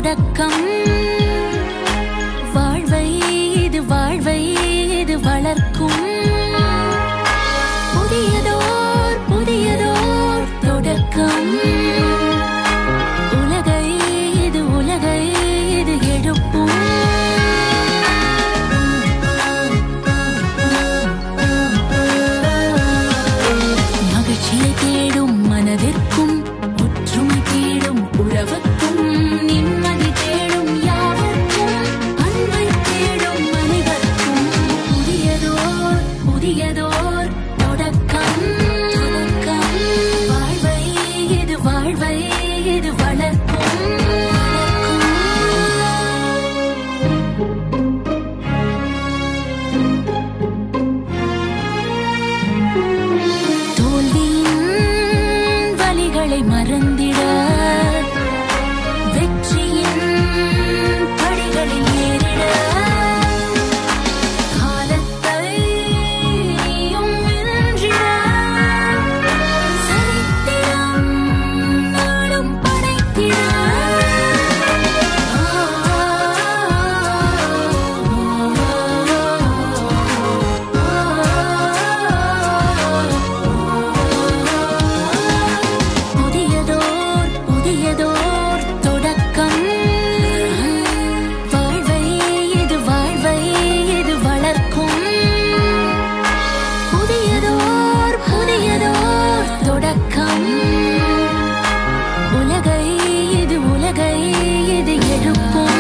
தொடக்கம் வாழ்வை இது வாழ்வை இது வளர்க்கும் புதியதோர் புதியதோர் தொடக்கம் உலகை இது உலகை இது எழுப்பும் மகிழ்ச்சியை தேடும் மனதிற்கும் ஒற்றுமை தேடும் உறவுக்கும் நிம்மதி தேடும் யாருக்கும் அன்பை தேடும் மனிதர்க்கும் புதியதோர் புதியதோர் தொடக்கம் தொடக்கம் வாழ்வை இது வாழ்வை இது வளர்க்கும் தோல்வியின் வலிகளை மறந்திட வெற்றியின் படிகளில் ஏறிட காலத்தை நீயும் வென்றிட சரித்திரம் நாளும் படைத்திட புதியதோர் புதியதோர் தொடக்கம் வாழ்வை இது வாழ்வை இது வளர்க்கும் புதியதோர் புதியதோர் தொடக்கம் உலகை இது உலகை இது எழுப்பும்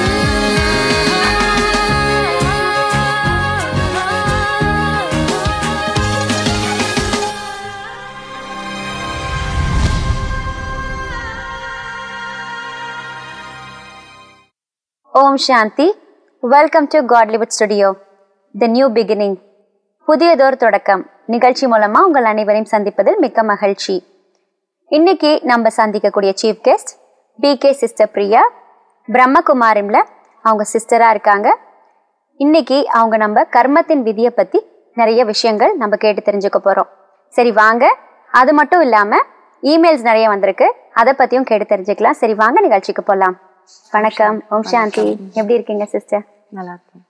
Om Shanti welcome to Godlywood studio the new beginning புதியதோர் தொடக்கம் நிகழ்ச்சி மூலமா உங்கள் அனைவரையும் சந்திப்பதில் மிக்க மகிழ்ச்சி இன்னைக்கு நம்ம சந்திக்கக்கூடிய chief guest B K sister Priya பிரம்மகுமாரிம்ல அவங்க சிஸ்டரா இருக்காங்க இன்னைக்கு அவங்க நம்ம கர்மத்தின் விதியை பத்தி நிறைய விஷயங்கள் நம்ம கேட்டு தெரிஞ்சுக்க போறோம் சரி வாங்க அது மட்டும் இல்லாம இமெயில்ஸ் நிறைய வந்திருக்கு அதை பத்தியும் கேட்டு தெரிஞ்சுக்கலாம் சரி வாங்க நிகழ்ச்சிக்கு போலாம் வணக்கம் ஓம் சாந்தி எப்படி இருக்கீங்க சிஸ்டர் நல்லா இருக்கும்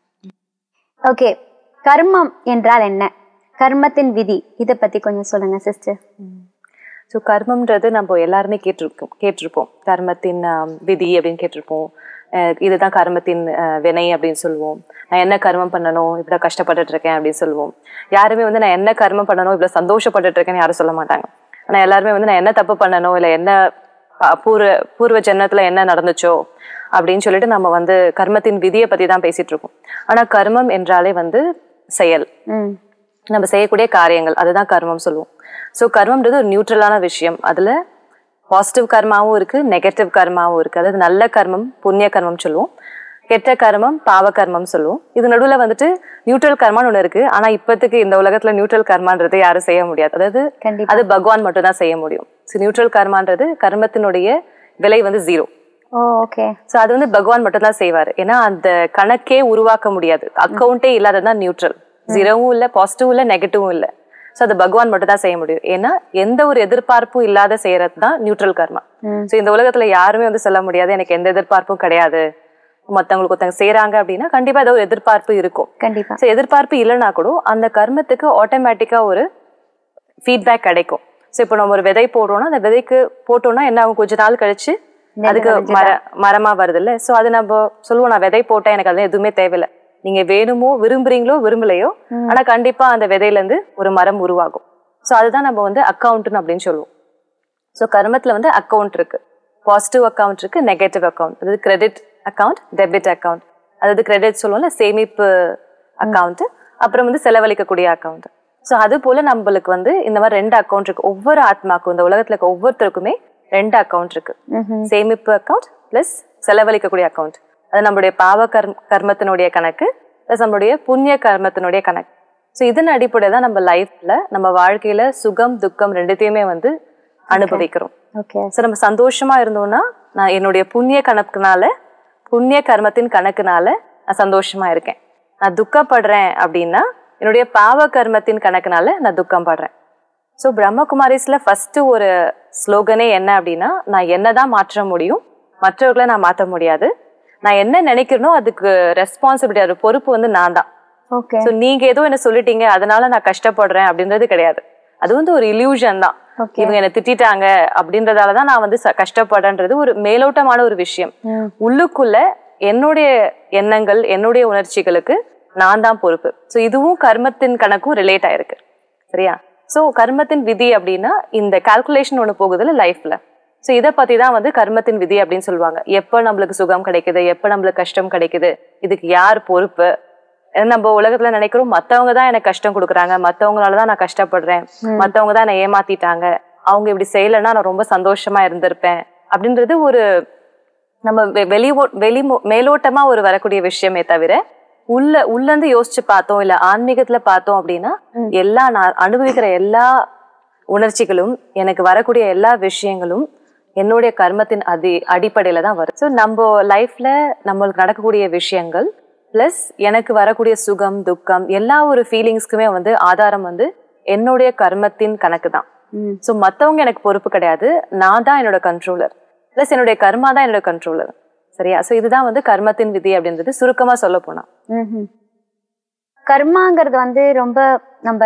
ஓகே கர்மம் என்றால் என்ன கர்மத்தின் விதி இதை பத்தி கொஞ்சம் சொல்லுங்க சிஸ்டர் ஸோ கர்மம்ன்றது நம்ம எல்லாருமே கேட்டிருக்கோம் கேட்டிருப்போம் கர்மத்தின் ஆம், விதி அப்படின்னு கேட்டிருப்போம் அஹ் இதுதான் கர்மத்தின் அஹ், வினை அப்படின்னு சொல்லுவோம் நான் என்ன கர்மம் பண்ணணும் இவ்வளோ கஷ்டப்பட்டுட்டு இருக்கேன் அப்படின்னு சொல்லுவோம் யாருமே வந்து நான் என்ன கர்மம் பண்ணணும் இவ்வளோ சந்தோஷப்பட்டுட்டு இருக்கேன்னு யாரும் சொல்ல மாட்டாங்க ஆனால் எல்லாருமே வந்து நான் என்ன தப்பு பண்ணணும் இல்லை என்ன ப- பூர்வ பூர்வ ஜென்மத்துல என்ன நடந்துச்சோ அப்படின்னு சொல்லிட்டு நம்ம வந்து கர்மத்தின் விதியை பத்தி தான் பேசிட்டு இருக்கோம் ஆனா கர்மம் என்றாலே வந்து செயல் ம் நம்ம செய்யக்கூடிய காரியங்கள் அதுதான் கர்மம் சொல்லுவோம் ஸோ கர்மம்ன்றது ஒரு நியூட்ரலான விஷயம் அதுல பாசிட்டிவ் கர்மாவும் இருக்கு நெகட்டிவ் கர்மாவும் இருக்கு அதாவது நல்ல கர்மம் புண்ணிய கர்மம் சொல்லுவோம் கெட்ட கர்மம் பாவ கர்மம் சொல்லுவோம் இது நடுவுல வந்துட்டு நியூட்ரல் கர்மான்னு ஒண்ணு இருக்கு ஆனா இப்போதைக்கு இந்த உலகத்துல நியூட்ரல் கர்மான்றது யாரும் செய்ய முடியாது அதாவது கண்டிப்பா அது பகவான் மட்டும் தான் செய்ய முடியும் ஸோ நியூட்ரல் கர்மான்றது கர்மத்தினுடைய விலை வந்து ஜீரோ ஓ ஓகே ஸோ அது வந்து பகவான் மட்டும் தான் செய்வார் ஏன்னா அந்த கணக்கே உருவாக்க முடியாது அக்கௌண்ட்டே இல்லாததான் நியூட்ரல் ஜீரோவும் இல்லை பாசிட்டிவும் இல்லை நெகட்டிவும் இல்லை ஸோ அது பகவான் மட்டும் தான் செய்ய முடியும் ஏன்னா எந்த ஒரு எதிர்பார்ப்பும் இல்லாத செய்யறது தான் நியூட்ரல் கர்மா ம். ஸோ இந்த உலகத்துல யாருமே வந்து சொல்ல முடியாது எனக்கு எந்த எதிர்பார்ப்பும் கிடையாது மத்தவங்களுக்கு ஒருத்தங்க செய்றாங்க அப்படின்னா கண்டிப்பா ஏதோ ஒரு எதிர்பார்ப்பு இருக்கும் கண்டிப்பா ஸோ எதிர்பார்ப்பு இல்லைனா கூட அந்த கர்மத்துக்கு ஆட்டோமேட்டிக்கா ஒரு ஃபீட்பேக் கிடைக்கும் ஸோ இப்போ நம்ம ஒரு விதை போடுறோம்னா அந்த விதைக்கு போட்டோம்னா என்ன ஆகும் கொஞ்ச நாள் கழிச்சு அதுக்கு மர மரமா வருது இல்ல ஸோ அது நம்ம சொல்லுவோம் நான் விதை போட்டேன் எனக்கு அது எதுவுமே தேவையில்லை நீங்க வேணுமோ விரும்புறீங்களோ விரும்பலையோ ஆனா கண்டிப்பா அந்த விதையில இருந்து ஒரு மரம் உருவாகும் ஸோ அதுதான் நம்ம வந்து அக்கௌண்ட்னு அப்படின்னு சொல்லுவோம் ஸோ கர்மத்துல வந்து அக்கௌண்ட் இருக்கு பாசிட்டிவ் அக்கௌண்ட் இருக்கு நெகட்டிவ் அக்கௌண்ட் அதாவது கிரெடிட் அக்கௌண்ட் டெபிட் அக்கௌண்ட் அதாவது கிரெடிட் சொல்லுவோம்ல சேமிப்பு அக்கௌண்ட் அப்புறம் வந்து செலவழிக்கக்கூடிய அக்கௌண்ட் ஸோ அது போல நம்மளுக்கு வந்து இந்த மாதிரி ரெண்டு அக்கௌண்ட் இருக்கு ஒவ்வொரு ஆத்மாக்கும் இந்த உலகத்துல இருக்க ஒவ்வொருத்தருக்குமே ரெண்டு அக்கௌண்ட் இருக்கு ம்ஹும். சேமிப்பு அக்கௌண்ட் பிளஸ் செலவழிக்கக்கூடிய அக்கௌண்ட் அது நம்மளுடைய பாவ கர்ம கர்மத்தினுடைய கணக்கு பிளஸ் நம்மளுடைய புண்ணிய கர்மத்தினுடைய கணக்கு ஸோ இதன் அடிப்படை தான் நம்ம லைஃப்ல நம்ம வாழ்க்கையில சுகம் துக்கம் ரெண்டுத்தையுமே வந்து அனுபவிக்கிறோம் ஓகே ஸோ நம்ம சந்தோஷமா இருந்தோம்னா நான் என்னுடைய புண்ணிய கணக்குனால புண்ணிய கர்மத்தின் கணக்குனால நான் சந்தோஷமா இருக்கேன் நான் துக்கப்படுறேன் அப்படின்னா என்னுடைய பாவ கர்மத்தின் கணக்குனால நான் துக்கம் படுறேன் ஸோ பிரம்மகுமாரிஸ்ல ஃபர்ஸ்ட் ஒரு ஸ்லோகனே என்ன அப்படின்னா நான் என்ன தான் மாற்ற முடியும் மற்றவர்களை நான் மாற்ற முடியாது நான் என்ன நினைக்கிறேனோ அதுக்கு ரெஸ்பான்சிபிலிட்டி அது பொறுப்பு வந்து நான் தான் ஓகே சோ நீங்க ஏதோ என்ன சொல்லிட்டீங்க அதனால நான் கஷ்டப்படுறேன் அப்படின்றது கிடையாது அது வந்து ஒரு இல்யூஷன் தான் Okay. இவங்க என்ன திட்டிட்டாங்க அப்படின்றதால தான் நான் வந்து ச- கஷ்டப்படுறேன்றது ஒரு மேலோட்டமான ஒரு விஷயம் ம். உள்ளுக்குள்ள என்னுடைய எண்ணங்கள் என்னுடைய உணர்ச்சிகளுக்கு நான் தான் பொறுப்பு சோ இதுவும் கர்மத்தின் கணக்கும் ரிலேட் ஆயிருக்கு சரியா சோ கர்மத்தின் விதி அப்படின்னா இந்த கால்குலேஷன் ஒண்ணு போகுதுல லைஃப்ல சோ இத பத்தி தான் வந்து கர்மத்தின் விதி அப்படின்னு சொல்லுவாங்க எப்ப நம்மளுக்கு சுகம் கிடைக்குது எப்ப நம்மளுக்கு கஷ்டம் கிடைக்குது இதுக்கு யார் பொறுப்பு ஏன்னா நம்ம உலகத்துல நினைக்கிறோம் மத்தவங்க தான் எனக்கு கஷ்டம் கொடுக்குறாங்க மத்தவங்களால தான் நான் கஷ்டப்படுறேன் மத்தவங்க தான் என்னை ஏமாத்திட்டாங்க அவங்க இப்படி செய்யலைன்னா நான் ரொம்ப சந்தோஷமா இருந்திருப்பேன் அப்படின்றது ஒரு நம்ம வெ- வெளி வெளி மேலோட்டமா ஒரு வரக்கூடிய விஷயமே தவிர உள்ள உள்ள இருந்து யோசிச்சு பார்த்தோம் இல்ல ஆன்மீகத்துல பார்த்தோம் அப்படின்னா எல்லா நான் அனுபவிக்கிற எல்லா உணர்ச்சிகளும் எனக்கு வரக்கூடிய எல்லா விஷயங்களும் என்னுடைய கர்மத்தின் அதி அடிப்படையில தான் வரும் ஸோ நம்ம லைஃப்ல நம்மளுக்கு நடக்கக்கூடிய விஷயங்கள் பிளஸ் எனக்கு வரக்கூடிய சுகம் துக்கம் எல்லா ஒரு ஃபீலிங்ஸ்க்குமே வந்து ஆதாரம் வந்து என்னுடைய கர்மத்தின் கணக்கு தான் ம். ஸோ மத்தவங்க எனக்கு பொறுப்பு கிடையாது நான் தான் என்னோட கண்ட்ரோலர் பிளஸ் என்னுடைய கர்மா தான் என்னோட கண்ட்ரோலர் சரியா ஸோ இதுதான் வந்து கர்மத்தின் விதி அப்படின்றது சுருக்கமா சொல்ல போனா ம்ஹும். கர்மாங்கிறது வந்து ரொம்ப நம்ம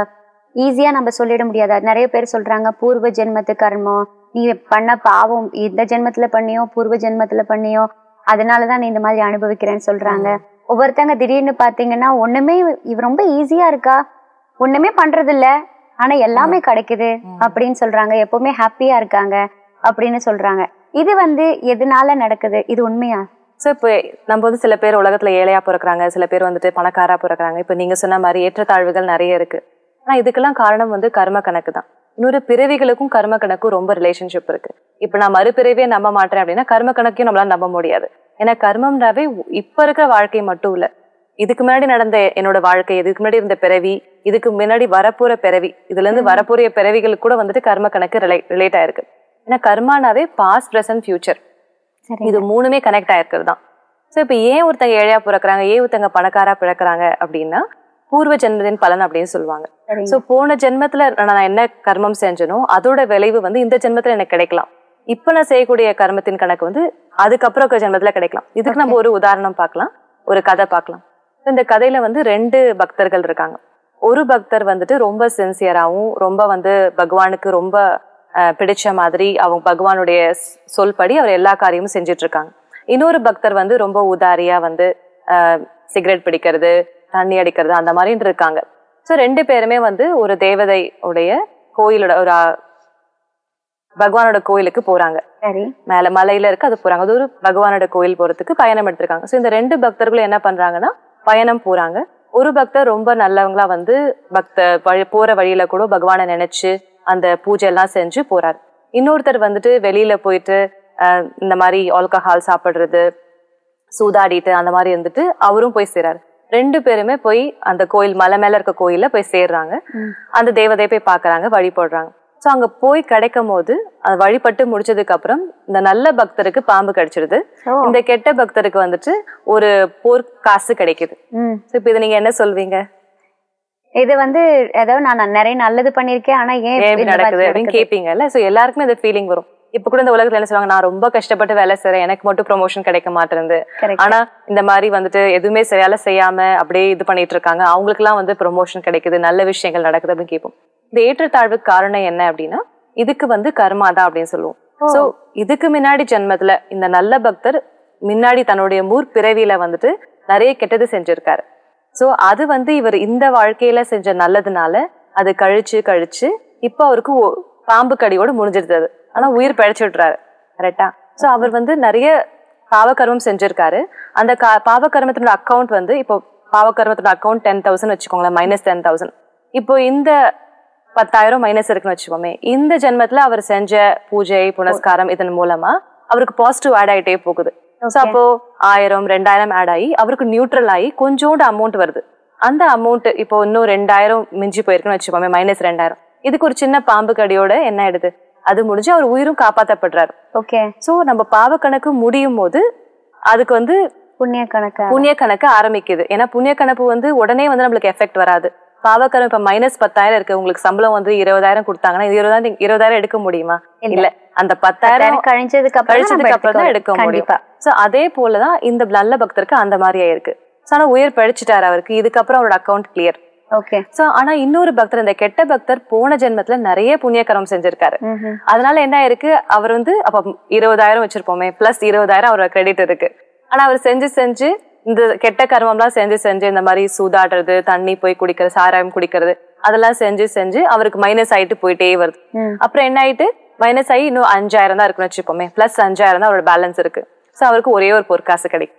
ஈஸியா நம்ம சொல்லிட முடியாது அது நிறைய பேர் சொல்றாங்க பூர்வ ஜென்மத்து கர்மம் நீ பண்ண பாவம் இந்த ஜென்மத்துல பண்ணியோ பூர்வ ஜென்மத்துல பண்ணியோ அதனாலதான் நீ இந்த மாதிரி அனுபவிக்கிறேன்னு சொல்றாங்க ஒவ்வொருத்தங்க திடீர்னு பாத்தீங்கன்னா ஒண்ணுமே இவ ரொம்ப ஈஸியா இருக்கா ஒண்ணுமே பண்றது இல்ல ஆனா எல்லாமே கிடைக்குது அப்படின்னு சொல்றாங்க எப்பவுமே ஹாப்பியா இருக்காங்க அப்படின்னு சொல்றாங்க இது வந்து எதனால நடக்குது இது உண்மையா ஸோ இப்போ நம்ம வந்து சில பேர் உலகத்துல ஏழையா பிறக்குறாங்க சில பேர் வந்துட்டு பணக்காரா பிறக்குறாங்க இப்போ நீங்க சொன்ன மாதிரி ஏற்றத்தாழ்வுகள் நிறைய இருக்கு ஆனா இதுக்கெல்லாம் காரணம் வந்து கர்ம கணக்கு தான் இன்னொரு பிறவிகளுக்கும் கர்ம கணக்கும் ரொம்ப ரிலேஷன்ஷிப் இருக்கு இப்போ நான் மறுபிறவியே நம்ப மாட்டேன் அப்படின்னா கர்ம கணக்கையும் நம்மளால நம்ப முடியாது ஏன்னா கர்மம்ன்றாவே இப்ப இருக்கிற வாழ்க்கை மட்டும் இல்ல இதுக்கு முன்னாடி நடந்த என்னோட வாழ்க்கை இதுக்கு முன்னாடி இருந்த பிறவி இதுக்கு முன்னாடி வரப்போற பிறவி இதுல இருந்து வரப்போற பிறவிகளுக்கு கூட வந்துட்டு கர்ம கணக்கு ரிலேட் ஆயிருக்கு ஏன்னா கர்மானாவே பாஸ்ட் பிரசன்ட் ஃபியூச்சர் சரி இது மூணுமே கனெக்ட் ஆயிருக்கிறது தான் ஸோ இப்போ ஏன் ஒருத்தங்க ஏழையா பிறக்குறாங்க ஏன் ஒருத்தங்க பணக்காரா பிறக்குறாங்க அப்படின்னா பூர்வ ஜென்மத்தின் பலன் அப்படின்னு சொல்லுவாங்க சரிங்க. ஸோ போன ஜென்மத்துல நான் என்ன கர்மம் செஞ்சனோ அதோட விளைவு வந்து இந்த ஜென்மத்துல எனக்கு கிடைக்கலாம் இப்ப நான் செய்யக்கூடிய கர்மத்தின் கணக்கு வந்து அதுக்கப்புறம் இருக்கிற ஜென்மத்துல கிடைக்கலாம் இதுக்கு நம்ம ஒரு உதாரணம் பார்க்கலாம் ஒரு கதை பார்க்கலாம் இந்த கதையில வந்து ரெண்டு பக்தர்கள் இருக்காங்க ஒரு பக்தர் வந்துட்டு ரொம்ப சின்சியராகவும் ரொம்ப வந்து பகவானுக்கு ரொம்ப அஹ், பிடிச்ச மாதிரி அவங்க பகவானுடைய ஸ்- சொல்படி அவர் எல்லா காரியமும் செஞ்சுட்டு இருக்காங்க இன்னொரு பக்தர் வந்து ரொம்ப உதாரியா வந்து சிகரெட் பிடிக்கிறது தண்ணி அடிக்கிறது அந்த மாதிரின்னு இருக்காங்க ஸோ ரெண்டு பேருமே வந்து ஒரு தேவதை உடைய கோயிலோட ஒரு அஹ், பகவானோட கோயிலுக்கு போறாங்க சரி மேல மலையில இருக்கு அது போறாங்க அது ஒரு பகவானோட கோயில் போறதுக்கு பயணம் எடுத்திருக்காங்க ஸோ இந்த ரெண்டு பக்தர்களும் என்ன பண்றாங்கன்னா பயணம் போறாங்க ஒரு பக்தர் ரொம்ப நல்லவங்களா வந்து பக்த வழி போற வழியில கூட பகவானை நினைச்சு அந்த பூஜை எல்லாம் செஞ்சு போறாரு இன்னொருத்தர் வந்துட்டு வெளியில போயிட்டு அஹ், இந்த மாதிரி ஆல்கஹால் சாப்பிடுறது சூதாடிட்டு அந்த மாதிரி இருந்துட்டு அவரும் போய் சேர்றாரு ரெண்டு பேருமே போய் அந்த கோயில் மலை மேல இருக்க கோயில்ல போய் சேர்றாங்க அந்த தேவதையை போய் பாக்குறாங்க வழிபடுறாங்க சோ அங்க போய் கிடைக்கும் போது அது வழிபட்டு முடிச்சதுக்கு அப்புறம் இந்த நல்ல பக்தருக்கு பாம்பு கிடைச்சிடுது ஓ. இந்த கெட்ட பக்தருக்கு வந்துட்டு ஒரு போர் காசு கிடைக்குது ம் சோ இப்ப இதை நீங்க என்ன சொல்வீங்க இது வந்து ஏதோ நான் நான் நிறைய நல்லது பண்ணிருக்கேன் ஆனா ஏன் ஏன் இப்படி இந்த மாதிரி நடக்குது அப்படின்னு நடக்குது? கேட்பீங்கல்ல சோ எல்லாருக்குமே அந்த ஃபீலிங் வரும் இப்ப கூட இந்த உலகத்துல என்ன சொல்லுவாங்க நான் ரொம்ப கஷ்டப்பட்டு வேலை செய்றேன் எனக்கு மட்டும் ப்ரொமோஷன் கிடைக்க மாட்டேங்குது Correct. ஆனா இந்த மாதிரி வந்துட்டு எதுவுமே சரியால செய்யாம அப்படியே இது பண்ணிட்டு இருக்காங்க அவங்களுக்கு எல்லாம் வந்து ப்ரொமோஷன் கிடைக்குது நல்ல விஷயங்கள் நடக்குது அப்படின்னு கேட்போம் இந்த ஏற்றத்தாழ்வுக்கு காரணம் என்ன அப்படின்னா இதுக்கு வந்து கர்மா தான் அப்படின்னு சொல்லுவோம் சோ இதுக்கு முன்னாடி ஜென்மத்துல இந்த நல்ல பக்தர் முன்னாடி தன்னுடைய மூர் பிறவியில வந்துட்டு நிறைய கெட்டது செஞ்சிருக்காரு சோ அது வந்து இவர் இந்த வாழ்க்கையில செஞ்ச நல்லதுனால அது கழிச்சு கழிச்சு இப்போ அவருக்கு ஒ- பாம்பு கடியோட முடிஞ்சிருது அது. ஆனா உயிர் பிழைச்சு விட்டுறாரு கரெக்டா சோ அவர் வந்து நிறைய பாவகர்மம் செஞ்சிருக்காரு அந்த கா- பாவகர்மத்தினோட அக்கவுண்ட் வந்து இப்போ பாவகர்மத்தோட அக்கவுண்ட் டென் தௌசண்ட் வச்சுக்கோங்களேன் மைனஸ் டென் தௌசண்ட் இப்போ இந்த பத்தாயிரம் மைனஸ் இருக்குன்னு வச்சுக்கோமே இந்த ஜென்மத்துல அவர் செஞ்ச பூஜை புனஸ்காரம் இதன் மூலமா அவருக்கு பாசிட்டிவ் ஆட் ஆயிட்டே போகுது சோ அப்போ ஆயிரம் ரெண்டாயிரம் ஆட் ஆகி அவருக்கு நியூட்ரல் ஆகி கொஞ்சோண்டு அமௌண்ட் வருது அந்த அமௌண்ட் இப்போ இன்னும் ரெண்டாயிரம் மிஞ்சி போயிருக்குன்னு வச்சுக்கோமே மைனஸ் ரெண்டாயிரம் இதுக்கு ஒரு சின்ன பாம்பு கடியோட என்ன ஆயிடுது அது முடிஞ்சு அவர் உயிரும் காப்பாத்தப்படுறாரு ஓகே சோ நம்ம பாவ கணக்கு முடியும் போது அதுக்கு வந்து புண்ணிய கணக்கு புண்ணிய கணக்கு ஆரம்பிக்குது ஏன்னா புண்ணிய கணக்கு வந்து உடனே வந்து நம்மளுக்கு எஃபெக்ட் வராது பாவக்கரம் இப்ப மைனஸ் பத்தாயிரம் இருக்கு உங்களுக்கு சம்பளம் வந்து இருபதாயிரம் கொடுத்தாங்கன்னா இது இருபதாயிரம் இருபதாயிரம் எடுக்க முடியுமா இல்ல. இல்ல அந்த பத்தாயிரம் பத்தாயிரம் கழிஞ்சதுக்கு அப்புறம் தான் நம்ம கழிச்சதுக்கு அப்புறம் தான் எடுக்க எடுத்துக்கணும். முடியும் கண்டிப்பா சோ அதே போலதான் இந்த நல்ல பக்தருக்கு அந்த மாதிரி ஆயிருக்கு சோ ஆனா உயிர் பழிச்சிட்டாரு அவருக்கு இதுக்கப்புறம் அவரோட அக்கவுண்ட் கிளியர் ஓகே சோ ஆனா இன்னொரு பக்தர் இந்த கெட்ட பக்தர் போன ஜென்மத்துல நிறைய புண்ணியகரம் செஞ்சிருக்காரு அதனால என்ன ஆயிருக்கு அவர் வந்து அப்ப இருபதாயிரம் வச்சிருப்போமே பிளஸ் இருபதாயிரம் அவரோட கிரெடிட் இருக்கு ஆனா அவர் செஞ்சு செஞ்சு இந்த கெட்ட கர்மம்லாம் செஞ்சு செஞ்சு இந்த மாதிரி சூதாடுறது தண்ணி போய் குடிக்கிறது சாராயம் குடிக்கிறது அதெல்லாம் செஞ்சு செஞ்சு அவருக்கு மைனஸ் ஆயிட்டு போயிட்டே வருது அப்புறம் என்ன ஆயிட்டு மைனஸ் ஆகி இன்னும் அஞ்சாயிரம் தான் இருக்குன்னு வச்சுப்போமே பிளஸ் அஞ்சாயிரம் தான் அவரோட பேலன்ஸ் இருக்கு சோ அவருக்கு ஒரே ஒரு பொற்காசு கிடைக்கும்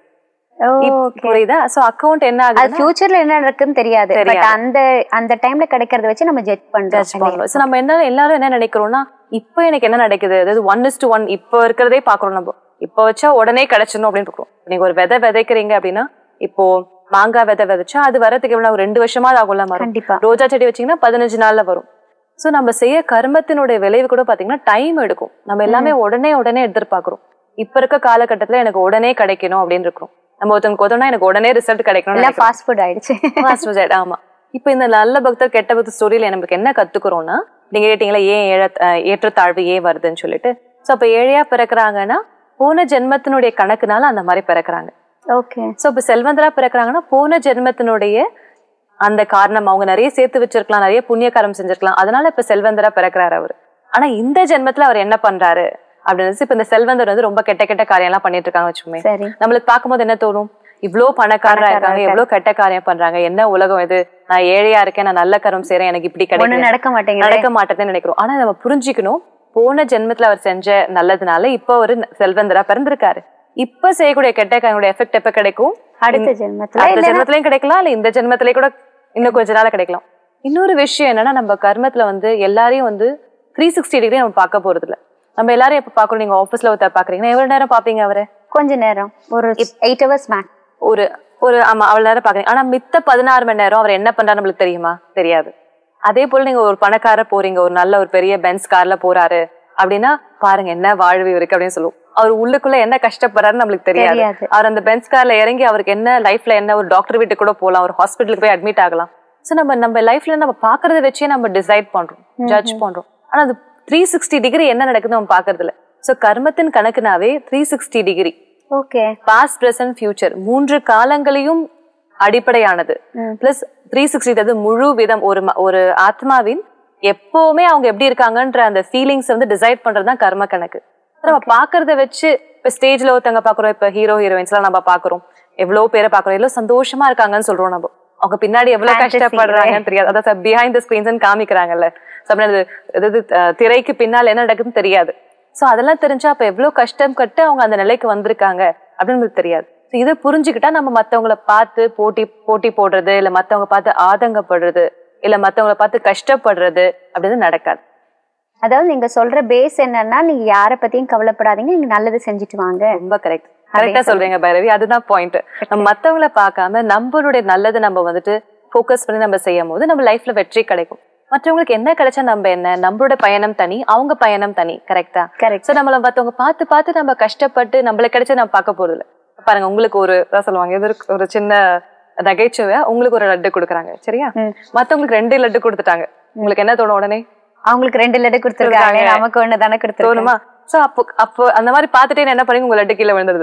ஓகே புரியுதா சோ அக்கவுண்ட் என்ன அது ஆகுது ஃபியூச்சர்ல என்ன நடக்குன்னு தெரியாது பட் தெரியாது. அந்த அந்த டைம்ல கிடைக்கிறத வச்சு நம்ம ஜட்ஜ் ஜட்ஜ் பண்றோம் பண்ணுவோம் ஸோ நம்ம என்ன எல்லாரும் என்ன நினைக்கிறோம்னா இப்போ எனக்கு என்ன நடக்குது அதாவது ஒன் இஸ் டு ஒன் இப்போ இருக்கிறதே பாக்குறோம் நம்ம இப்போ வச்சா உடனே கிடைச்சிடணும் அப்படின்னு இருக்கோம் நீங்க ஒரு விதை விதைக்கிறீங்க அப்படின்னா இப்போ மாங்காய் விதை விதைச்சா அது வரதுக்கு எவ்வளவு ஒரு ரெண்டு வருஷமா ஆகும்ல மரம் கண்டிப்பா ரோஜா செடி வச்சீங்கன்னா பதினஞ்சு நாள்ல வரும் சோ நம்ம செய்ய கர்மத்தினுடைய விளைவு கூட பாத்தீங்கன்னா டைம் எடுக்கும் நம்ம எல்லாமே உடனே உடனே எதிர்பார்க்கிறோம் இப்ப இருக்க காலகட்டத்துல எனக்கு உடனே கிடைக்கணும் அப்படின்னு இருக்கும் நம்ம ஒருத்தவங்க கொதோனா எனக்கு உடனே ரிசல்ட் கிடைக்கணும் எல்லாம் ஃபாஸ்ட் ஃபுட் ஆயிடுச்சு Fast food, ஆமா இப்ப இந்த நல்ல பக்தர் கெட்ட பக்தர் ஸ்டோரியில நமக்கு என்ன கத்துக்கிறோம்னா நீங்க கேட்டீங்களா ஏன் ஏழ அஹ் ஏற்றத்தாழ்வு ஏன் வருதுன்னு சொல்லிட்டு சோ அப்ப ஏழையா பிறக்குறாங்கன்னா போன ஜென்மத்தினுடைய கணக்குனால அந்த மாதிரி பிறக்குறாங்க ஓகே சோ இப்ப செல்வந்தரா பிறக்குறாங்கன்னா போன ஜென்மத்தினுடைய அந்த காரணம் அவங்க நிறைய சேர்த்து வச்சிருக்கலாம் நிறைய புண்ணியகாரம் செஞ்சிருக்கலாம் அதனால இப்ப செல்வந்தரா பிறக்குறாரு அவரு ஆனா இந்த ஜென்மத்துல அவர் என்ன பண்றாரு அப்படின்னு இப்ப இந்த செல்வந்தர் வந்து ரொம்ப கெட்ட கெட்ட காரியம் எல்லாம் பண்ணிட்டு இருக்காங்க வச்சுக்கோமே சரி நம்மளுக்கு பார்க்கும்போது என்ன தோணும் இவ்ளோ பணக்காரரா இருக்காங்க எவ்வளவு கெட்ட காரியம் பண்றாங்க என்ன உலகம் இது நான் ஏழையா இருக்கேன் நான் நல்ல கரம் செய்றேன் எனக்கு இப்படி ஒண்ணு கிடைக்கும் நடக்க மாட்டேங்குது நடக்க மாட்டேன்னு நினைக்கிறோம் ஆனா நம்ம புரிஞ்சுக்கணும் போன ஜென்மத்துல அவர் செஞ்ச நல்லதுனால இப்ப ஒரு செல்வந்தரா பிறந்திருக்காரு இப்ப செய்யக்கூடிய கெட்ட காரியங்களுடைய எஃபெக்ட் எப்ப கிடைக்கும் அடுத்த ஜென்மத்துல அடுத்த இல்ல ஜென்மத்திலயும் கிடைக்கலாம் இல்ல இந்த ஜென்மத்திலயும் கூட இன்னும் கொஞ்ச நாள் கிடைக்கலாம் இன்னொரு விஷயம் என்னன்னா நம்ம கர்மத்துல வந்து எல்லாரையும் வந்து த்ரீ சிக்ஸ்டி டிகிரி நம்ம பார்க்க போறது இல்ல நம்ம எல்லாரும் எப்ப பாக்குறோம் நீங்க ஆபீஸ்ல ஒருத்தர் பாக்குறீங்கன்னா எவ்வளவு நேரம் பாப்பீங்க அவரை கொஞ்ச நேரம் ஒரு எயிட் ஹவர்ஸ் மேக்ஸ் ஒரு ஒரு ஆமா அவ்வளவு நேரம் பாக்குறீங்க ஆனா மித்த பதினாறு மணி நேரம் அவர் என்ன பண்றாரு நம்மளுக்கு தெரியுமா தெரியாது அதே போல நீங்க ஒரு பணக்காரர் போறீங்க ஒரு நல்ல ஒரு பெரிய பென்ஸ் கார்ல போறாரு அப்படின்னா பாருங்க என்ன வாழ்வு இருக்கு அப்படின்னு சொல்லுவோம் அவர் உள்ளுக்குள்ள என்ன கஷ்டப்படுறாருன்னு நம்மளுக்கு தெரியாது தெரியாது. அவர் அந்த பென்ஸ் கார்ல இறங்கி அவருக்கு என்ன லைஃப்ல என்ன ஒரு டாக்டர் வீட்டுக்கு கூட போகலாம் ஒரு ஹாஸ்பிட்டலுக்கு போய் அட்மிட் ஆகலாம் சோ நம்ம நம்ம லைஃப்ல நம்ம பாக்குறத வச்சே நம்ம டிசைட் பண்றோம் ஜட்ஜ் பண்றோம் ஆனா அது த்ரீ சிக்ஸ்டி டிகிரி என்ன நடக்குது நம்ம பாக்குறது இல்ல சோ கர்மத்தின் கணக்குனாவே three sixty degree okay past present future மூன்று காலங்களையும் அடிப்படையானது பிளஸ் த்ரீ சிக்ஸ்டி முழு விதம் ஒரு ம- ஒரு ஆத்மாவின் எப்பவுமே அவங்க எப்படி இருக்காங்கன்ற அந்த ஃபீலிங்ஸ் வந்து டிசைட் பண்றதுதான் கர்ம கணக்கு நம்ம பாக்குறத வச்சு இப்ப ஸ்டேஜ்ல ஒருத்தங்க பாக்குறோம் இப்ப ஹீரோ ஹீரோயின்ஸ் எல்லாம் நம்ம பாக்குறோம் எவ்வளவு பேரை பாக்குறோம் எவ்வளவு சந்தோஷமா இருக்காங்கன்னு சொல்றோம் நம்ம அவங்க பின்னாடி எவ்வளவு Fantasy, கஷ்டப்படுறாங்கன்னு தெரியாது அதான் பிஹைண்ட் த ஸ்கிரீன்ஸ் காமிக்கிறாங்கல்ல So, அப்படி அது அதாவது அஹ், திரைக்கு பின்னால் என்ன நடக்குதுன்னு தெரியாது சோ அதெல்லாம் தெரிஞ்சா அப்ப எவ்வளவு கஷ்டம் கட்டு அவங்க அந்த நிலைக்கு வந்திருக்காங்க அப்படின்னு நமக்கு தெரியாது So, இதை புரிஞ்சுக்கிட்டா நம்ம மத்தவங்கள பார்த்து போட்டி போட்டி போடுறது இல்ல மத்தவங்க பார்த்து ஆதங்கப்படுறது இல்ல மத்தவங்கள பார்த்து கஷ்டப்படுறது அப்படின்னு நடக்காது அதாவது நீங்க சொல்ற பேஸ் என்னன்னா நீங்க யார பத்தியும் கவலைப்படாதீங்க நீங்க நல்லது செஞ்சுட்டு வாங்க ரொம்ப கரெக்ட் கரெக்டா சொல்றீங்க பைரவி அதுதான் பாயிண்ட் நம்ம மத்தவங்கள பார்க்காம நம்மளுடைய நல்லது நம்ம வந்துட்டு ஃபோக்கஸ் பண்ணி நம்ம செய்யும் போது நம்ம லைஃப்ல வெற்றி கிடைக்கும் மற்றவங்களுக்கு என்ன கிடைச்சா நம்ம என்ன நம்மளோட பயணம் தனி அவங்க பயணம் தனி கரெக்டா கரெக்ட் சோ நம்மள மத்தவங்க பார்த்து பார்த்து நம்ம கஷ்டப்பட்டு நம்மளுக்கு கிடைச்சா நம்ம பார்க்க போறது இல்ல பாருங்க உங்களுக்கு ஒரு அதான் சொல்லுவாங்க இது ஒரு- ஒரு சின்ன நகைச்சுவை உங்களுக்கு ஒரு லட்டு கொடுக்குறாங்க சரியா ம். மத்தவங்களுக்கு ரெண்டு லட்டு கொடுத்துட்டாங்க உங்களுக்கு என்ன தோணும் உடனே அவங்களுக்கு ரெண்டு லட்டு கொடுத்துருக்காங்க கொடுத்திருக்காங்க. நமக்கு ஒண்ணு தானே கொடுத்துருக்கோம் தோணுமா சோ அப்போ அப்போ அந்த மாதிரி பார்த்துட்டே என்ன பண்ணீங்க உங்க லட்டு கீழே விழுந்துருது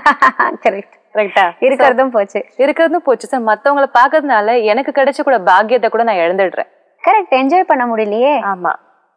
கரெக்ட் கரெக்டா இருக்கிறதும் போச்சு இருக்கிறதும் போச்சு சார் மத்தவங்கள பாக்குறதுனால எனக்கு கிடைச்ச கூட பாக்கியத்தை கூட நான் இழந்துடுறேன் கரெக்ட் என்ஜாய் பண்ண முடியலையே ஆமா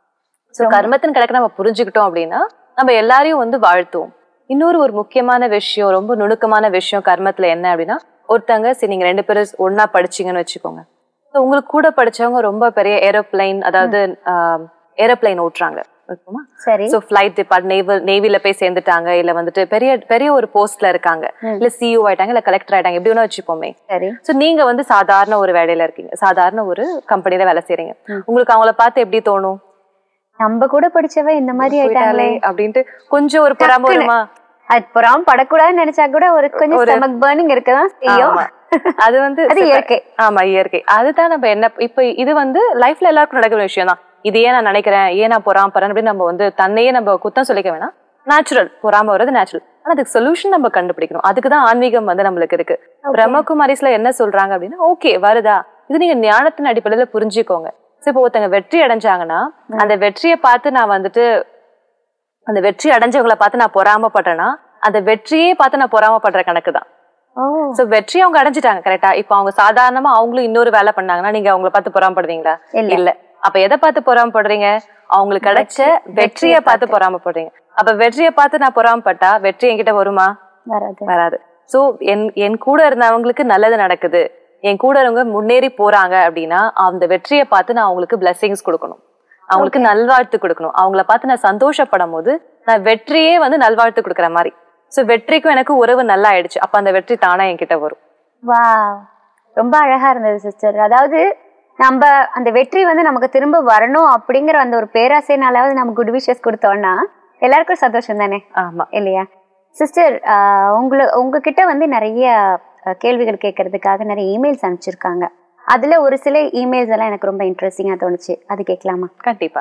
சோ கர்மத்தின் கணக்கு நம்ம புரிஞ்சுக்கிட்டோம் அப்படின்னா நம்ம எல்லாரையும் வந்து வாழ்த்துவோம் இன்னொரு ஒரு முக்கியமான விஷயம் ரொம்ப நுணுக்கமான விஷயம் கர்மத்துல என்ன அப்படின்னா ஒருத்தங்க சரி நீங்க ரெண்டு பேரும் ஒண்ணா படிச்சீங்கன்னு வச்சுக்கோங்க So, உங்களுக்கு கூட படிச்சவங்க ரொம்ப பெரிய ஏரோப்ளைன் அதாவது ஏரோப்ளைன் ஓட்டுறாங்க இருக்குமா சரி சோ ஃபிளைட் டிபார்ட் நேவல் நேவில போய் சேர்ந்துட்டாங்க இல்ல வந்துட்டு பெரிய பெரிய ஒரு போஸ்ட்ல இருக்காங்க இல்ல சிஇஓ ஆயிட்டாங்க இல்ல கலெக்டர் ஆயிட்டாங்க எப்படி வேணா வச்சுப்போமே சரி சோ நீங்க வந்து சாதாரண ஒரு வேலையில இருக்கீங்க சாதாரண ஒரு கம்பெனில வேலை செய்றீங்க உங்களுக்கு அவங்கள பார்த்து எப்படி தோணும் நம்ம கூட படிச்சவ இந்த மாதிரி ஆயிட்டாங்களே போயிட்டாலே அப்படின்ட்டு கொஞ்சம் ஒரு பொறாம வருமா அது புறாம படக்கூடாதுன்னு நினைச்சா கூட ஒரு கொஞ்சம் ஸ்டமக் பர்னிங் இருக்கதான் செய்யும் ஆமா. அது வந்து அது இயற்கை. ஆமா இயற்கை அதுதான் நம்ம என்ன இப்ப இது வந்து லைஃப்ல எல்லாருக்கும் நடக்கிற விஷயம் தான் இது ஏன் நான் நினைக்கிறேன் ஏன் நான் பொறாம போறேன் அப்படின்னு நம்ம வந்து தன்னையே நம்ம குத்தம் சொல்லிக்க வேணாம் நேச்சுரல் பொறாம வர்றது நேச்சுரல் ஆனா அதுக்கு சொல்யூஷன் நம்ம கண்டுபிடிக்கணும் அதுக்கு தான் ஆன்மீகம் வந்து நம்மளுக்கு இருக்கு பிரம்மகுமாரிஸ்ல என்ன சொல்றாங்க அப்படின்னா ஓகே வருதா இது நீங்க ஞானத்தின் அடிப்படையில புரிஞ்சுக்கோங்க சோ இப்போ ஒருத்தங்க வெற்றி அடைஞ்சாங்கன்னா அந்த வெற்றியை பார்த்து நான் வந்துட்டு அந்த வெற்றி அடைஞ்சவங்களை பார்த்து நான் பொறாமப்படுறேன்னா அந்த வெற்றியே பார்த்து நான் பொறாமப்படுற கணக்கு தான் ஓ சோ வெற்றி அவங்க அடைஞ்சிட்டாங்க கரெக்டா இப்போ அவங்க சாதாரணமா அவங்களும் இன்னொரு வேலை பண்ணாங்கன்னா நீங்க அவங்கள பார்த்து பொறாமப்படுவீங்களா இல்ல. இல்ல அப்ப எதை பார்த்து பொறாமப்படுறீங்க அவங்களுக்கு கிடைச்ச வெற்றியை பார்த்து பொறாமப்படுறீங்க அப்ப வெற்றியை பார்த்து நான் பொறாமப்பட்டா வெற்றி என்கிட்ட வருமா வராது வராது சோ என் என் கூட இருந்தவங்களுக்கு நல்லது நடக்குது என் கூட இருந்தவங்க முன்னேறி போறாங்க அப்படின்னா அந்த வெற்றியை பார்த்து நான் அவங்களுக்கு பிளெஸிங்ஸ் கொடுக்கணும் அவங்களுக்கு நல்வாழ்த்து கொடுக்கணும் அவங்கள பார்த்து நான் சந்தோஷப்படும் போது நான் வெற்றியே வந்து நல்வாழ்த்து கொடுக்குற மாதிரி சோ வெற்றிக்கும் எனக்கு உறவு நல்லா ஆயிடுச்சு அப்ப அந்த வெற்றி தானா என்கிட்ட வரும் வா ரொம்ப அழகா இருந்தது சிஸ்டர் அதாவது நம்ம அந்த வெற்றி வந்து நமக்கு திரும்ப வரணும் அப்படிங்கிற அந்த ஒரு பேராசைனாலாவது நம்ம குட் விஷஸ் கொடுத்தோம்னா எல்லாருக்கும் சந்தோஷம் தானே ஆமா இல்லையா சிஸ்டர் உங்களை உங்ககிட்ட வந்து நிறைய அஹ், கேள்விகள் கேட்கறதுக்காக நிறைய இமெயில்ஸ் அனுப்பிச்சிருக்காங்க அதுல ஒரு சில இமெயில்ஸ் எல்லாம் எனக்கு ரொம்ப இன்ட்ரெஸ்டிங்கா தோணுச்சு அது கேட்கலாமா கண்டிப்பா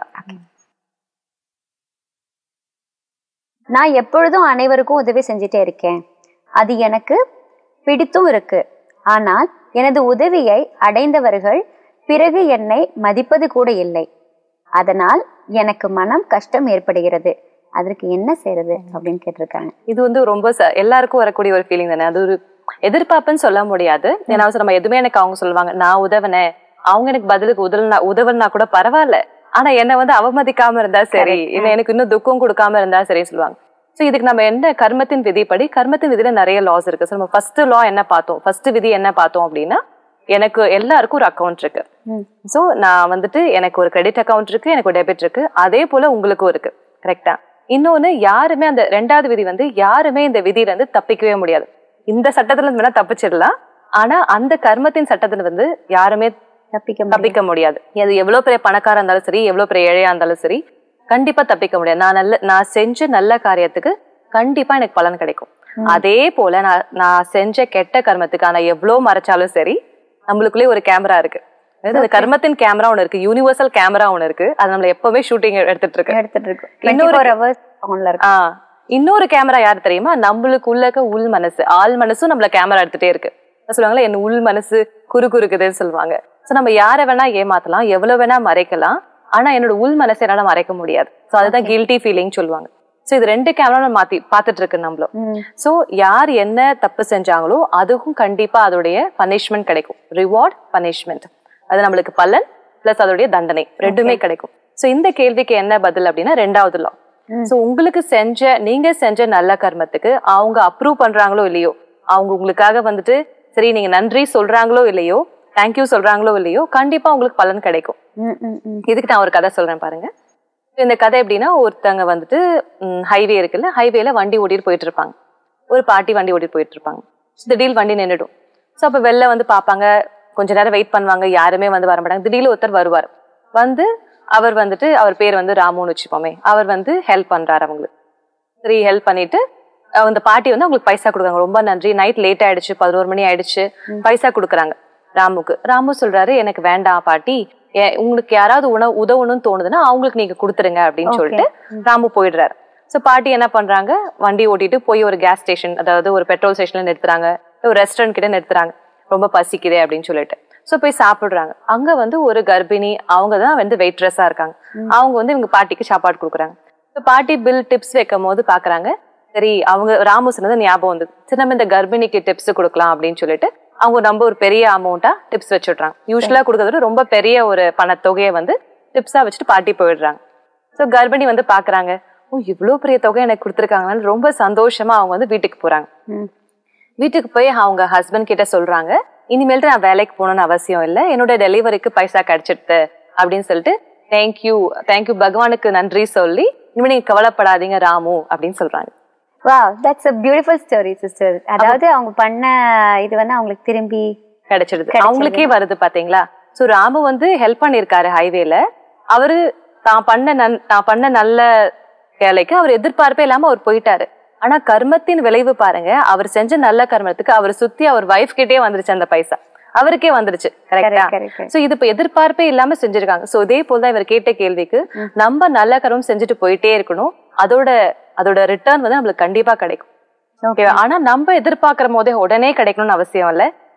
நான் எப்பொழுதும் அனைவருக்கும் உதவி செஞ்சுட்டே இருக்கேன் அது எனக்கு பிடித்தும் இருக்கு ஆனால் எனது உதவியை அடைந்தவர்கள் பிறகு என்னை மதிப்பது கூட இல்லை அதனால் எனக்கு மனம் கஷ்டம் ஏற்படுகிறது அதற்கு என்ன செய்யறது அப்படின்னு கேட்டிருக்காங்க இது வந்து ரொம்ப ச- எல்லாருக்கும் வரக்கூடிய ஒரு ஃபீலிங் தானே அது ஒரு எதிர்பார்ப்புன்னு சொல்ல முடியாது ஏன்னா வந்து நம்ம எதுவுமே எனக்கு அவங்க சொல்லுவாங்க நான் உதவினேன் அவங்க எனக்கு பதிலுக்கு உதவுனா உதவுனா கூட பரவாயில்ல ஆனா என்ன வந்து அவமதிக்காம இருந்தா சரி இல்ல எனக்கு இன்னும் துக்கம் கொடுக்காம இருந்தா சரி சொல்லுவாங்க சோ இதுக்கு நம்ம என்ன கர்மத்தின் விதிப்படி கர்மத்தின் விதியில நிறைய லாஸ் இருக்கு So, நம்ம ஃபர்ஸ்ட் லா என்ன பார்த்தோம் ஃபர்ஸ்ட் விதி என்ன பார்த்தோம் அப்படின்னா எனக்கு எல்லாருக்கும் ஒரு அக்கவுண்ட் இருக்கு ம். சோ நான் வந்துட்டு எனக்கு ஒரு கிரெடிட் அக்கவுண்ட் இருக்கு எனக்கு ஒரு டெபிட் இருக்கு அதே போல உங்களுக்கும் இருக்கு கரெக்டா இன்னொன்னு யாருமே அந்த ரெண்டாவது விதி வந்து யாருமே இந்த விதியில இருந்து தப்பிக்கவே முடியாது இந்த சட்டத்துல இருந்து வேணா தப்பிச்சிடலாம் ஆனா அந்த கர்மத்தின் சட்டத்துல வந்து யாருமே தப்பிக்க முடியாது. தப்பிக்க முடியாது அது எவ்வளவு பெரிய பணக்காரா இருந்தாலும் சரி எவ்வளவு பெரிய ஏழையா இருந்தாலும் சரி கண்டிப்பா தப்பிக்க முடியாது நான் நல்ல நான் செஞ்ச நல்ல காரியத்துக்கு கண்டிப்பா எனக்கு பலன் கிடைக்கும் அதே போல நான் நான் செஞ்ச கெட்ட கர்மத்துக்கு ஆனா எவ்வளவு மறைச்சாலும் சரி நம்மளுக்குள்ளே ஒரு கேமரா இருக்கு அதாவது அந்த கர்மத்தின் கேமரா ஒண்ணு இருக்கு யூனிவர்சல் கேமரா ஒண்ணு இருக்கு அது நம்மள எப்பவுமே ஷூட்டிங் எடுத்துட்டு இருக்கு எடுத்துட்டு இருக்கோம் டுவெண்ட்டி இன்னொரு- ஃபோர் ஹவர்ஸ் அவங்கள இருக்கு ஆ இன்னொரு கேமரா யார் தெரியுமா நம்மளுக்கு உள்ள இருக்க உள் மனசு ஆள் மனசும் நம்மள கேமரா எடுத்துட்டே இருக்கு என்ன சொல்லுவாங்களா என் உள் மனசு குறு குறுக்குதுன்னு சொல்லுவாங்க சோ நம்ம யாரை வேணா ஏமாத்தலாம் எவ்வளவு வேணா மறைக்கலாம் ஆனா என்னோட உள் மனசை என்னால மறைக்க முடியாது சோ அதுதான் கில்ட்டி ஃபீலிங் சொல்லுவாங்க சோ இது ரெண்டு கேமரா மாத்தி பாத்துட்டு இருக்கு நம்மளும் ம். சோ யார் என்ன தப்பு செஞ்சாங்களோ அதுக்கும் கண்டிப்பா அதோடைய பனிஷ்மெண்ட் கிடைக்கும் ரிவார்ட் பனிஷ்மெண்ட் அது நம்மளுக்கு பலன் பிளஸ் அதோடைய தண்டனை ரெண்டுமே கிடைக்கும் சோ இந்த கேள்விக்கு என்ன பதில் அப்படின்னா ரெண்டாவது லா சோ உங்களுக்கு செஞ்ச நீங்க செஞ்ச நல்ல கர்மத்துக்கு அவங்க அப்ரூவ் பண்றாங்களோ இல்லையோ அவங்க உங்களுக்காக வந்துட்டு சரி நீங்க நன்றி சொல்றாங்களோ இல்லையோ தேங்க்யூ சொல்றாங்களோ இல்லையோ கண்டிப்பா உங்களுக்கு பலன் கிடைக்கும் ம், ம், ம். இதுக்கு நான் ஒரு கதை சொல்றேன் பாருங்க இந்த கதை எப்படின்னா ஒருத்தங்க வந்துட்டு ஹைவே இருக்குல்ல ஹைவேல வண்டி ஓட்டிட்டு போயிட்டு இருப்பாங்க ஒரு பாட்டி வண்டி ஓட்டிட்டு போயிட்டு இருப்பாங்க திடீர் வண்டி நின்றுடும் ஸோ அப்போ வெளில வந்து பார்ப்பாங்க கொஞ்ச நேரம் வெயிட் பண்ணுவாங்க யாருமே வந்து வர மாட்டாங்க திடீர்னு ஒருத்தர் வருவார் வந்து அவர் வந்துட்டு அவர் பேர் வந்து ராமுன்னு வச்சுப்போமே அவர் வந்து ஹெல்ப் பண்றாரு அவங்களுக்கு சரி ஹெல்ப் பண்ணிட்டு அஹ் அந்த பாட்டி வந்து அவங்களுக்கு பைசா கொடுக்குறாங்க ரொம்ப நன்றி நைட் லேட் ஆயிடுச்சு பதினோரு மணி ஆயிடுச்சு பைசா கொடுக்குறாங்க ராமுக்கு ராமு சொல்றாரு எனக்கு வேண்டாம் பாட்டி ஏ- உங்களுக்கு யாராவது உணவு உதவணும்னு தோணுதுன்னா அவங்களுக்கு நீங்க கொடுத்துருங்க அப்படின்னு சொல்லிட்டு ராமு போயிடுறாரு சோ பாட்டி என்ன பண்றாங்க வண்டி ஓட்டிட்டு போய் ஒரு கேஸ் ஸ்டேஷன் அதாவது ஒரு பெட்ரோல் ஸ்டேஷன்ல நிறுத்துறாங்க ஒரு ரெஸ்டாரண்ட் கிட்ட நிறுத்துறாங்க ரொம்ப பசிக்குதே அப்படின்னு சொல்லிட்டு சோ போய் சாப்பிடுறாங்க அங்க வந்து ஒரு கர்ப்பிணி அவங்க தான் வந்து வெயிட்ரஸா இருக்காங்க அவங்க வந்து இவங்க பாட்டிக்கு சாப்பாடு கொடுக்குறாங்க So பாட்டி பில் டிப்ஸ் வைக்கும் போது பாக்குறாங்க சரி அவங்க ராமு சொன்னது ஞாபகம் வந்தது சரி நம்ம இந்த கர்ப்பிணிக்கு டிப்ஸ் கொடுக்கலாம் அப்படின்னு சொல்லிட்டு அவங்க ரொம்ப ஒரு பெரிய அமௌண்ட்டா டிப்ஸ் வச்சுடுறாங்க யூஸ்வலா கொடுக்கறத ரொம்ப பெரிய ஒரு பணத்தொகையை வந்து டிப்ஸா வச்சுட்டு பாட்டி போயிடுறாங்க சோ கர்ப்பிணி வந்து பாக்குறாங்க ஓ இவ்வளவு பெரிய தொகை எனக்கு கொடுத்துருக்காங்கன்னு ரொம்ப சந்தோஷமா அவங்க வந்து வீட்டுக்கு போறாங்க ம். வீட்டுக்கு போய் அவங்க ஹஸ்பண்ட் கிட்ட சொல்றாங்க இனிமேல்ட்டு நான் வேலைக்கு போகணும்னு அவசியம் இல்லை என்னோட டெலிவரிக்கு பைசா கிடைச்சிடுது அப்படின்னு சொல்லிட்டு தேங்க்யூ தேங்க்யூ பகவானுக்கு நன்றி சொல்லி இனிமே நீங்க கவலைப்படாதீங்க ராமு அப்படின்னு சொல்றாங்க wow that's a beautiful story sister அதாவது அவங்க பண்ண இது வந்து அவங்களுக்கு திரும்பி கிடைச்சிடுது அவங்களுக்கே வருது பாத்தீங்களா சோ ராமு வந்து ஹெல்ப் பண்ணிருக்காரு ஹைவேல அவரு தான் பண்ண நன் தான் பண்ண நல்ல வேலைக்கு அவர் எதிர்பார்ப்பே இல்லாம அவர் போயிட்டாரு ஆனா கர்மத்தின் விளைவு பாருங்க அவர் செஞ்ச நல்ல கர்மத்துக்கு அவர் சுத்தி அவர் வைஃப் கிட்டே வந்துருச்சு அந்த பைசா அவருக்கே வந்துருச்சு கரெக்டா Correct, correct, correct. சோ இது இப்ப எதிர்பார்ப்பே இல்லாம செஞ்சிருக்காங்க சோ இதே போலதான் இவர் கேட்ட கேள்விக்கு நம்ம நல்ல கர்மம் செஞ்சுட்டு போயிட்டே இருக்கணும் அதோட அதோட ரிட்டர்ன் வந்து நம்மளுக்கு கண்டிப்பா கிடைக்கும் ஓகேவா ஆனா நம்ம எதிர்பார்க்கிற போதே உடனே கிடைக்கணும்னு அவசியம் இல்ல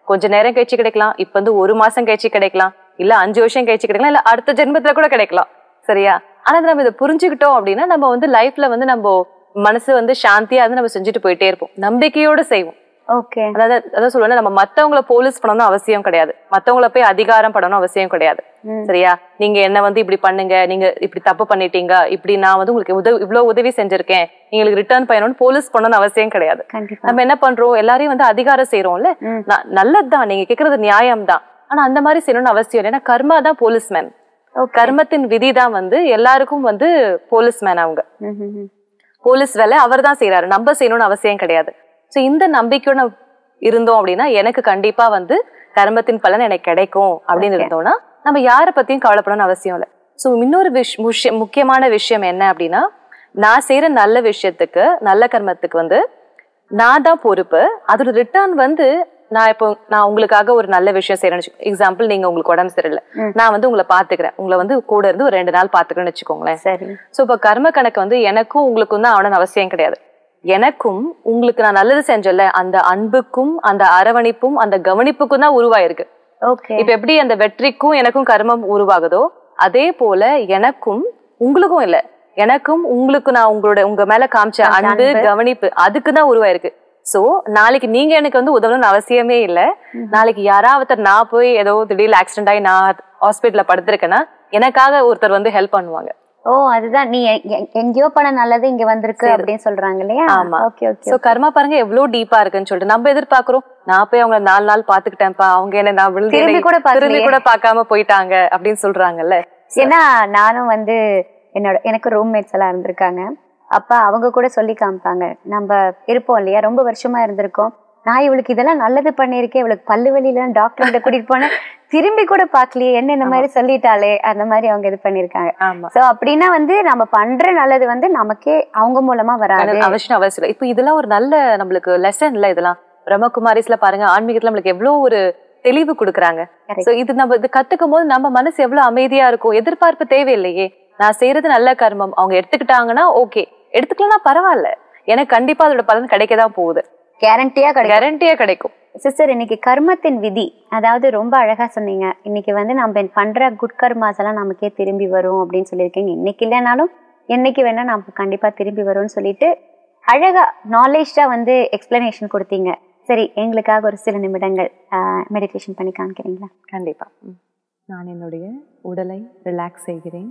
கொஞ்ச நேரம் கழிச்சு கிடைக்கலாம் இப்ப வந்து ஒரு மாசம் கழிச்சு கிடைக்கலாம் இல்ல அஞ்சு வருஷம் கழிச்சு கிடைக்கலாம் இல்ல அடுத்த ஜென்மத்துல கூட கிடைக்கலாம் சரியா ஆனா இதை நம்ம இதை புரிஞ்சுக்கிட்டோம் அப்படின்னா நம்ம வந்து லைஃப்ல வந்து நம்ம மனசு வந்து சாந்தியா இருந்து நம்ம செஞ்சுட்டு போயிட்டே இருப்போம் நம்பிக்கையோட செய்வோம் ஓகே அதாவது அதான் சொல்லுவேன் நம்ம மத்தவங்கள போலீஸ் பண்ணணும்னு அவசியம் கிடையாது மத்தவங்கள போய் அதிகாரம் படணும் அவசியம் கிடையாது சரியா நீங்க என்ன வந்து இப்படி பண்ணுங்க நீங்க இப்படி தப்பு பண்ணிட்டீங்க இப்படி நான் வந்து உங்களுக்கு உதவி இவ்வளவு உதவி செஞ்சிருக்கேன் நீங்களுக்கு ரிட்டர்ன் பண்ணணும்னு போலீஸ் பண்ணணும்னு அவசியம் கிடையாது கண்டிப்பா நம்ம என்ன பண்றோம் எல்லாரையும் வந்து அதிகாரம் செய்யறோம்ல ம். நல்லதுதான் நீங்க கேக்குறது நியாயம் தான் ஆனா அந்த மாதிரி செய்யணும்னு அவசியம் இல்லை ஏன்னா கர்மா தான் போலீஸ்மேன் Okay. கர்மத்தின் விதி தான் வந்து எல்லாருக்கும் வந்து போலீஸ்மேன் அவங்க ம், ம், ம். போலீஸ் வேலை அவர் தான் செய்யறாரு நம்ம செய்யணும்னு அவசியம் கிடையாது சோ இந்த நம்பிக்கையோட இருந்தோம் அப்படின்னா எனக்கு கண்டிப்பா வந்து கர்மத்தின் பலன் எனக்கு கிடைக்கும் அப்படின்னு Okay. இருந்தோம்னா நம்ம யாரை பத்தியும் கவலைப்படணும்னு அவசியம் இல்லை சோ இன்னொரு விஷ் முஷ்ய- முக்கியமான விஷயம் என்ன அப்படின்னா நான் செய்யற நல்ல விஷயத்துக்கு நல்ல கர்மத்துக்கு வந்து நான் தான் பொறுப்பு அதோட ரிட்டர்ன் வந்து நான் இப்போ நான் உங்களுக்காக ஒரு நல்ல விஷயம் செய்யறேன்னு எக்ஸாம்பிள் நீங்க உங்களுக்கு உடம்பு சரியில்லை ம். நான் வந்து உங்களை பாத்துக்கிறேன் உங்களை வந்து கூட இருந்து ஒரு ரெண்டு நாள் பாத்துக்கிறேன்னு வச்சுக்கோங்களேன் சரி சோ இப்ப கர்ம கணக்கு வந்து எனக்கும் உங்களுக்கும் தான் அவன அவசியம் கிடையாது எனக்கும் உங்களுக்கு நான் நல்லது செஞ்சல அந்த அன்புக்கும் அந்த அரவணைப்பும் அந்த கவனிப்புக்கும் தான் உருவாயிருக்கு ஓகே இப்ப எப்படி அந்த வெற்றிக்கும் எனக்கும் கர்மம் உருவாகுதோ அதே போல எனக்கும் உங்களுக்கும் இல்ல எனக்கும் உங்களுக்கு நான் உங்களோட உங்க மேல காமிச்ச காமிச்ச அன்பு அன்பு. கவனிப்பு அதுக்கு தான் உருவாயிருக்கு சோ நாளைக்கு நீங்க எனக்கு வந்து உதவணும்னு அவசியமே இல்ல நாளைக்கு யாராவது நான் போய் ஏதோ திடீர்னு ஆக்சிடென்ட் ஆகி நான் ஹாஸ்பிட்டல்ல படுத்திருக்கேன்னா எனக்காக ஒருத்தர் வந்து ஹெல்ப் பண்ணுவாங்க ஓ அதுதான் நீ எ- எ- எங்கேயோ பண்ண நல்லது இங்க வந்திருக்கு அப்படின்னு சொல்றாங்க இல்லையா ஆமா. ஓகே ஓகே சோ கர்மா பாருங்க எவ்வளவு டீப்பா இருக்குன்னு சொல்லிட்டு நம்ம எதிர்பார்க்கிறோம் நான் போய் அவங்க நாலு நாள் பாத்துக்கிட்டேன்ப்பா அவங்க என்ன நான் விழுந்து திரும்பி என்னை கூட பார்க்கலையே. திரும்பி கூட பார்க்காம போயிட்டாங்க அப்படின்னு சொல்றாங்கல்ல ஏன்னா நானும் வந்து என்னோட எனக்கு ரூம்மேட்ஸ் எல்லாம் இருந்திருக்காங்க அப்ப அவங்க கூட சொல்லி காமிப்பாங்க நம்ம இருப்போம் இல்லையா ரொம்ப வருஷமா இருந்திருக்கோம் நான் இவளுக்கு இதெல்லாம் நல்லது பண்ணியிருக்கேன் இவளுக்கு பல்லு வலியில டாக்டர் கிட்ட கூட்டிட்டு போனேன் திரும்பி கூட பார்க்கலையே என்ன இந்த மாதிரி சொல்லிட்டாளே அந்த மாதிரி அவங்க இது பண்ணிருக்காங்க ஆமா சோ அப்படின்னா வந்து நம்ம பண்ற நல்லது வந்து நமக்கே அவங்க மூலமா வராது அவசியம் அவசியம் இல்லை. இப்போ இதெல்லாம் ஒரு நல்ல நம்மளுக்கு லெசன் இல்ல இதெல்லாம் பிரம்மகுமாரிஸ்ல பாருங்க ஆன்மீகத்துல நம்மளுக்கு எவ்வளவு ஒரு தெளிவு கொடுக்குறாங்க Correct. சோ இது நம்ம இது கத்துக்கும் போது நம்ம மனசு எவ்வளவு அமைதியா இருக்கும் எதிர்பார்ப்பு தேவையில்லையே நான் செய்யறது நல்ல கர்மம் அவங்க எடுத்துக்கிட்டாங்கன்னா ஓகே எடுத்துக்கலன்னா பரவாயில்ல எனக்கு கண்டிப்பா அதோட பலன் கிடைக்கதான் போகுது கேரண்டியா கிடைக்கும் கேரண்டியா கிடைக்கும் சிஸ்டர் இன்னைக்கு கர்மத்தின் விதி அதாவது ரொம்ப அழகா சொன்னீங்க இன்னைக்கு வந்து நம்ம பண்ற குட் கர்மாஸ் எல்லாம் நமக்கே திரும்பி வரும் அப்படின்னு சொல்லியிருக்கீங்க இன்னைக்கு இல்லைனாலும் என்னைக்கு வேணா நமக்கு கண்டிப்பா திரும்பி வரும்னு சொல்லிட்டு அழகா நாலேஜா வந்து எக்ஸ்பிளனேஷன் கொடுத்தீங்க சரி எங்களுக்காக ஒரு சில நிமிடங்கள் மெடிடேஷன் பண்ணி காமிக்கிறீங்களா கண்டிப்பா ம். நான் என்னுடைய உடலை ரிலாக்ஸ் செய்கிறேன்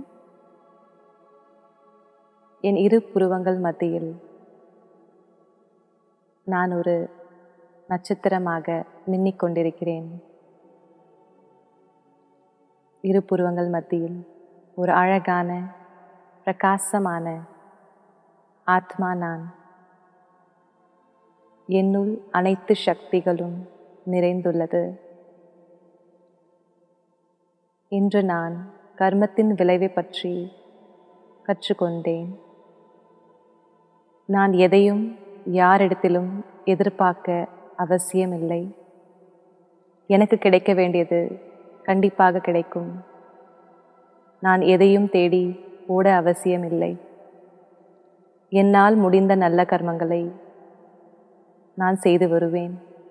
என் இரு புருவங்கள் மத்தியில் நான் ஒரு நட்சத்திரமாக மின்னிக் கொண்டிருக்கிறேன் இரு புருவங்கள் மத்தியில் ஒரு அழகான பிரகாசமான ஆத்மா நான் என்னுள் அனைத்து சக்திகளும் நிறைந்துள்ளது இன்று நான் கர்மத்தின் விளைவை பற்றி கற்றுக்கொண்டேன் நான் எதையும் யாரிடத்திலும் எதிர்பார்க்க அவசியமில்லை எனக்கு கிடைக்க வேண்டியது கண்டிப்பாக கிடைக்கும் நான் எதையும் தேடி ஓட அவசியமில்லை என்னால் முடிந்த நல்ல கர்மங்களை நான் செய்து வருவேன்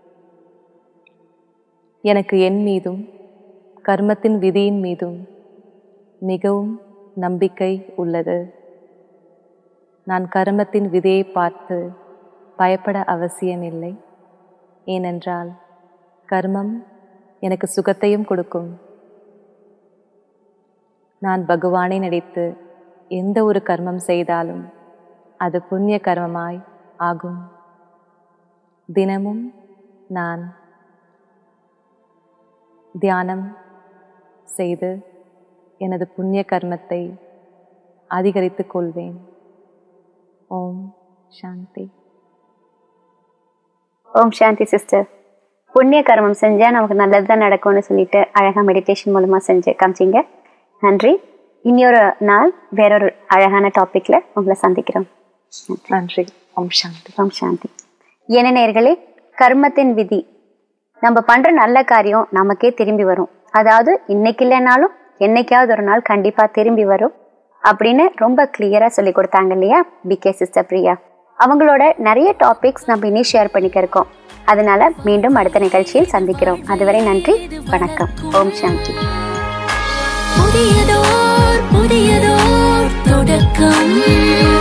எனக்கு என் மீதும் கர்மத்தின் விதியின் மீதும் மிகவும் நம்பிக்கை உள்ளது நான் கர்மத்தின் விதியை பார்த்து பயப்பட அவசியமில்லை ஏனென்றால் கர்மம் எனக்கு சுகத்தையும் கொடுக்கும் நான் பகவானை நடித்து எந்த ஒரு கர்மம் செய்தாலும் அது புண்ணிய கர்மமாய் ஆகும் தினமும் நான் தியானம் செய்து எனது புண்ணிய கர்மத்தை அதிகரித்துக் கொள்வேன் ஓம் சாந்தி ஓம் சாந்தி சிஸ்டர் புண்ணிய கர்மம் செஞ்சா நமக்கு நல்லதுதான் நடக்கும்னு சொல்லிட்டு அழகா மெடிடேஷன் மூலமா செஞ்சு காமிச்சிங்க நன்றி இன்னொரு நாள் வேறொரு அழகான டாபிக்ல உங்களை சந்திக்கிறோம் நன்றி ஓம் சாந்தி ஓம் சாந்தி என்ன நேர்களே கர்மத்தின் விதி நம்ம பண்ற நல்ல காரியம் நமக்கே திரும்பி வரும் அதாவது இன்னைக்கு இல்லைனாலும் என்னைக்காவது ஒரு நாள் கண்டிப்பா திரும்பி வரும் அப்படின்னு ரொம்ப கிளியரா சொல்லி கொடுத்தாங்க இல்லையா பிகே சிஸ்டர் பிரியா அவங்களோட நிறைய டாபிக்ஸ் நம்ம இனி ஷேர் பண்ணிக்க இருக்கோம் அதனால மீண்டும் அடுத்த நிகழ்ச்சியில் சந்திக்கிறோம் அதுவரை நன்றி வணக்கம் ஓம் சாந்தி புதியதோர் புதியதோர் தொடக்கம்